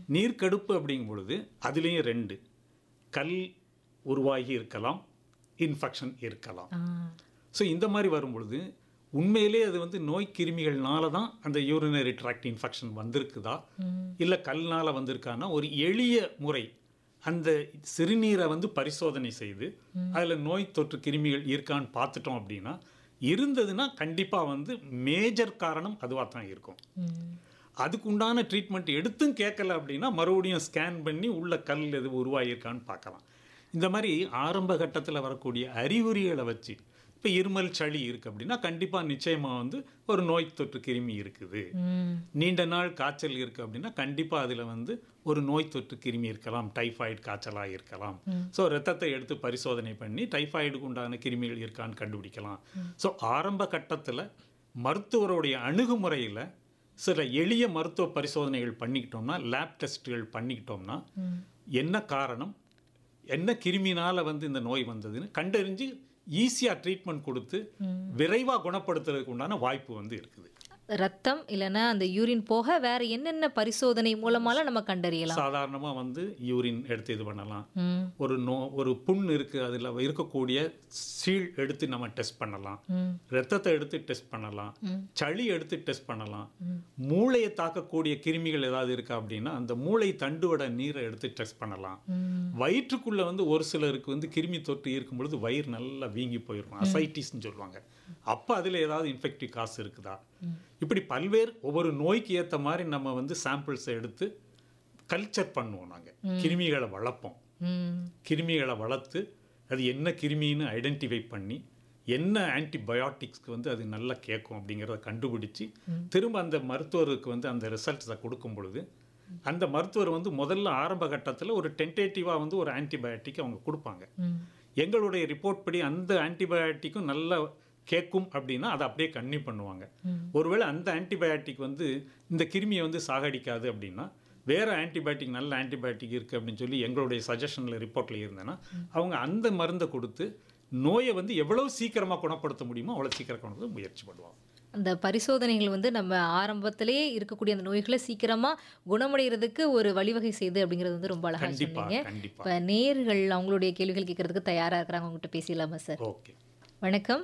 நீர்க்கடுப்பு அப்படிங்கும் பொழுது அதுலேயும் ரெண்டு கல் உருவாகி இருக்கலாம் இன்ஃபெக்ஷன் இருக்கலாம் ஆ. ஸோ இந்த மாதிரி வரும் பொழுது உண்மையிலே அது வந்து நோய் கிருமிகள்னால தான் அந்த யூரினரி ட்ராக்ட் இன்ஃபெக்ஷன் வந்திருக்குதா இல்லை கல்னால வந்திருக்கான்னா ஒரு எளிய முறை அந்த சிறுநீரை வந்து பரிசோதனை செய்து அதில் நோய் தொற்று கிருமிகள் இருக்கான்னு பார்த்துட்டோம் அப்படின்னா இருந்ததுன்னா கண்டிப்பாக வந்து மேஜர் காரணம் அதுவாக தான் இருக்கும் ம். அதுக்கு உண்டான ட்ரீட்மெண்ட் எடுத்தும் கேட்கல அப்படின்னா மறுபடியும் ஸ்கேன் பண்ணி உள்ள கல் எது உருவாகியிருக்கான்னு பார்க்கலாம் இந்த மாதிரி ஆரம்ப கட்டத்தில் வரக்கூடிய அறிகுறிகளை வச்சு இப்போ இருமல் சளி இருக்குது அப்படின்னா கண்டிப்பாக நிச்சயமாக வந்து ஒரு நோய் தொற்று கிருமி இருக்குது ம். நீண்ட நாள் காய்ச்சல் இருக்குது அப்படின்னா கண்டிப்பாக அதில் வந்து ஒரு நோய் தொற்று கிருமி இருக்கலாம் டைஃபாய்டு காய்ச்சலாக இருக்கலாம் ஸோ ரத்தத்தை எடுத்து பரிசோதனை பண்ணி டைஃபாய்டுக்கு உண்டான கிருமிகள் இருக்கான்னு கண்டுபிடிக்கலாம் ஸோ ஆரம்ப கட்டத்தில் மருத்துவருடைய அணுகுமுறையில் சில எளிய மருத்துவ பரிசோதனைகள் பண்ணிக்கிட்டோம்னா லேப் டெஸ்ட்டுகள் பண்ணிக்கிட்டோம்னா என்ன காரணம் என்ன கிருமினால வந்து இந்த நோய் வந்ததுன்னு கண்டறிஞ்சு ஈஸியாக ட்ரீட்மெண்ட் கொடுத்து விரைவாக குணப்படுத்துறதுக்கு உண்டான வாய்ப்பு வந்து இருக்குது ரத்தம் இல்லைன்னா அந்த யூரின் போக வேற என்னென்ன பரிசோதனை மூலமாலாம் நம்ம கண்டறியலாம் சாதாரணமாக வந்து யூரின் எடுத்து இது பண்ணலாம் ம். ஒரு நோ ஒரு புண் இருக்குது அதில் இருக்கக்கூடிய சீழ் எடுத்து நம்ம டெஸ்ட் பண்ணலாம் ம். ரத்தத்தை எடுத்து டெஸ்ட் பண்ணலாம் சளி எடுத்து டெஸ்ட் பண்ணலாம் மூளையை தாக்கக்கூடிய கிருமிகள் ஏதாவது இருக்கா அப்படின்னா அந்த மூளை தண்டுவட நீரை எடுத்து டெஸ்ட் பண்ணலாம் வயிற்றுக்குள்ள வந்து ஒரு சிலருக்கு வந்து கிருமி தொற்று இருக்கும் பொழுது வயிறு நல்லா வீங்கி போயிருக்கும் அசைட்டிஸ்ன்னு சொல்லுவாங்க அப்போ அதில் ஏதாவது இன்ஃபெக்டிவ் காசு இருக்குதா இப்படி பல்வேறு ஒவ்வொரு நோய்க்கு ஏற்ற மாதிரி நம்ம வந்து சாம்பிள்ஸை எடுத்து கல்ச்சர் பண்ணுவோம் நாங்கள் கிருமிகளை வளர்ப்போம் ம். கிருமிகளை வளர்த்து அது என்ன கிருமின்னு ஐடென்டிஃபை பண்ணி என்ன ஆன்டிபயோட்டிக்ஸ்க்கு வந்து அது நல்லா கேட்கும் அப்படிங்கிறத கண்டுபிடிச்சு திரும்ப அந்த மருத்துவருக்கு வந்து அந்த ரிசல்ட்ஸை கொடுக்கும் பொழுது அந்த மருத்துவர் வந்து முதல்ல ஆரம்ப கட்டத்தில் ஒரு டென்டேட்டிவாக வந்து ஒரு ஆன்டிபயோட்டிக் அவங்க கொடுப்பாங்க ம். எங்களுடைய ரிப்போர்ட் படி அந்த ஆன்டிபயோட்டிக்கும் நல்லா கேட்கும் அப்படின்னா அதை அப்படியே கன்னியூ பண்ணுவாங்க ஒருவேளை அந்த ஆன்டிபயோட்டிக் வந்து இந்த கிருமியை வந்து சாகடிக்காது அப்படின்னா வேற ஆன்டிபயோட்டிக் நல்ல ஆன்டிபயோட்டிக் இருக்குது அப்படின்னு சொல்லி எங்களுடைய சஜஷனில் ரிப்போர்ட்டில் இருந்தேன்னா அவங்க அந்த மருந்தை கொடுத்து நோயை வந்து எவ்வளவு சீக்கிரமாக குணப்படுத்த முடியுமோ அவ்வளோ சீக்கிரம் குணப்படுத்த முயற்சி பண்ணுவாங்க அந்த பரிசோதனைகள் வந்து நம்ம ஆரம்பத்திலேயே இருக்கக்கூடிய அந்த நோய்களை சீக்கிரமா குணமடைகிறதுக்கு ஒரு வழிவகை செய்து அப்படிங்கிறது வந்து ரொம்ப அழகா கண்டிப்பா சொன்னீங்க கண்டிப்பா இப்ப நேர்கள் அவங்களுடைய கேள்விகள் கேட்கறதுக்கு தயாரா இருக்கிறாங்க உங்ககிட்ட பேசிடலாமா சார் ஓகே வணக்கம்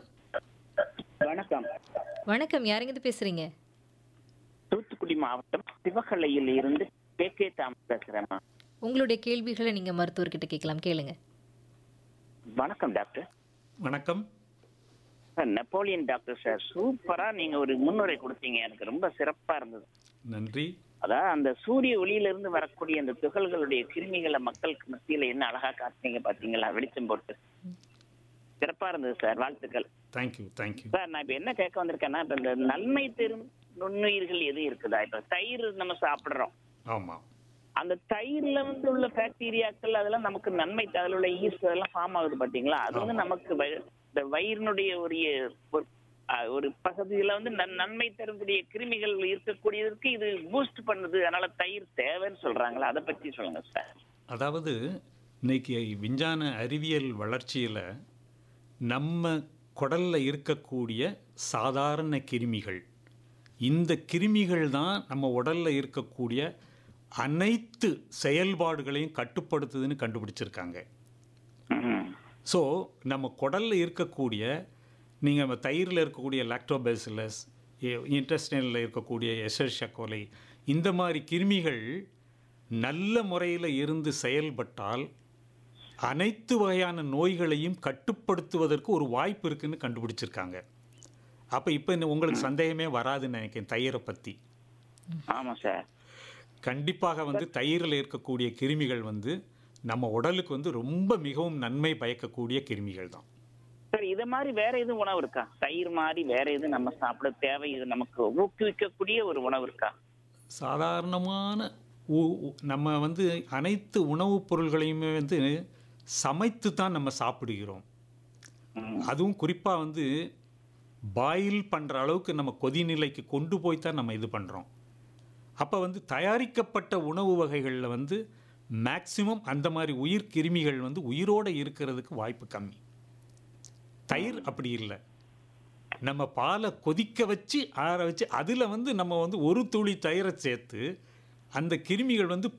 வணக்கம் வணக்கம் யாருங்க பேசுறீங்க தூத்துக்குடி மாவட்டம் சிவகலையில் இருந்து கே கே தாமஸ் பேசுறேம்மா உங்களுடைய கேள்விகளை நீங்க மருத்துவர்கிட்ட கேட்கலாம் கேளுங்க வணக்கம் டாக்டர் வணக்கம் சார் நெப்போலியன் டாக்டர் சார் சூப்பரா நீங்க ஒரு முன்னுரை கொடுத்தீங்க எனக்கு ரொம்ப சிறப்பா இருந்தது நன்றி அதான் அந்த சூரிய ஒளியில இருந்து வரக்கூடிய அந்த துகள்களுடைய கிருமிகளை மக்களுக்கு மத்தியில என்ன அழகா காட்டுனீங்க பாத்தீங்களா வெளிச்சம் போட்டு சிறப்பா இருந்தது சார் வாழ்த்துக்கள் தேங்க்யூ தேங்க்யூ சார் நான் இப்ப என்ன கேட்க வந்திருக்கேன்னா இப்ப இந்த நன்மை தரும் நுண்ணுயிர்கள் எதுவும் இருக்குதா இப்ப தயிர் நம்ம சாப்பிடுறோம் ஆமாம் அந்த தயிர்ல வந்து உள்ள பாக்டீரியாக்கள் அதெல்லாம் நமக்கு நன்மை அதுல உள்ள ஈஸ்ட் அதெல்லாம் ஃபார்ம் ஆகுது பாத்தீங்களா அது வந்து நமக்கு வய- இந்த வயிறினுடைய ஒரு ஒரு அஹ், ஒரு பகுதியில வந்து நன்- நன்மை தரக்கூடிய கிருமிகள் இருக்கக்கூடியதற்கு இது பூஸ்ட் பண்ணுது அதனால தயிர் தேவைன்னு சொல்றாங்களா அதை பத்தி சொல்லுங்க சார் அதாவது இன்னைக்கு விஞ்ஞான அறிவியல் வளர்ச்சியில் நம்ம குடல்ல இருக்கக்கூடிய சாதாரண கிருமிகள் இந்த கிருமிகள் தான் நம்ம உடல்ல இருக்கக்கூடிய அனைத்து செயல்பாடுகளையும் கட்டுப்படுத்துதுன்னு கண்டுபிடிச்சிருக்காங்க ம். ஸோ நம்ம குடல்ல இருக்கக்கூடிய நீங்கள் தயிரில் இருக்கக்கூடிய லாக்டோபேசிலஸ் இன்டெஸ்டைனில் இருக்கக்கூடிய எசர்ஷா கோலை இந்த மாதிரி கிருமிகள் நல்ல முறையில் இருந்து செயல்பட்டால் அனைத்து வகையான நோய்களையும் கட்டுப்படுத்துவதற்கு ஒரு வாய்ப்பு இருக்குன்னு கண்டுபிடிச்சிருக்காங்க அப்போ இப்போ உங்களுக்கு சந்தேகமே வராதுன்னு நினைக்கிறேன் தயிரை பற்றி ஆமா சார் கண்டிப்பாக வந்து தயிரில் இருக்கக்கூடிய கிருமிகள் வந்து நம்ம உடலுக்கு வந்து ரொம்ப மிகவும் நன்மை பயக்கக்கூடிய கிருமிகள் தான் சார் இத மாதிரி வேற எதுவும் உணவு இருக்கா தயிர் மாதிரி வேற எதுவும் நம்ம சாப்பிட தேவை இது நமக்கு ஊக்குவிக்கக்கூடிய ஒரு உணவு இருக்கா சாதாரணமான உ- உ- நம்ம வந்து அனைத்து உணவுப் பொருள்களையுமே வந்து சமைத்து தான் நம்ம சாப்பிடுகிறோம் ம். அதுவும் குறிப்பாக வந்து பாயில் பண்ணுற அளவுக்கு நம்ம கொதிநிலைக்கு கொண்டு போய் தான் நம்ம இது பண்ணுறோம் அப்போ வந்து தயாரிக்கப்பட்ட உணவு வகைகளில் வந்து மேக்சிமம் அந்த மாதிரி உயிர் கிருமிகள் வந்து உயிரோடு இருக்கிறதுக்கு வாய்ப்பு கம்மி தயிர் அப்படி இல்லை நம்ம பாலை கொதிக்க வச்சு ஆற வச்சு அதில் வந்து நம்ம வந்து ஒரு துளி தயிரை சேர்த்து அந்த கிருமிகள் வந்து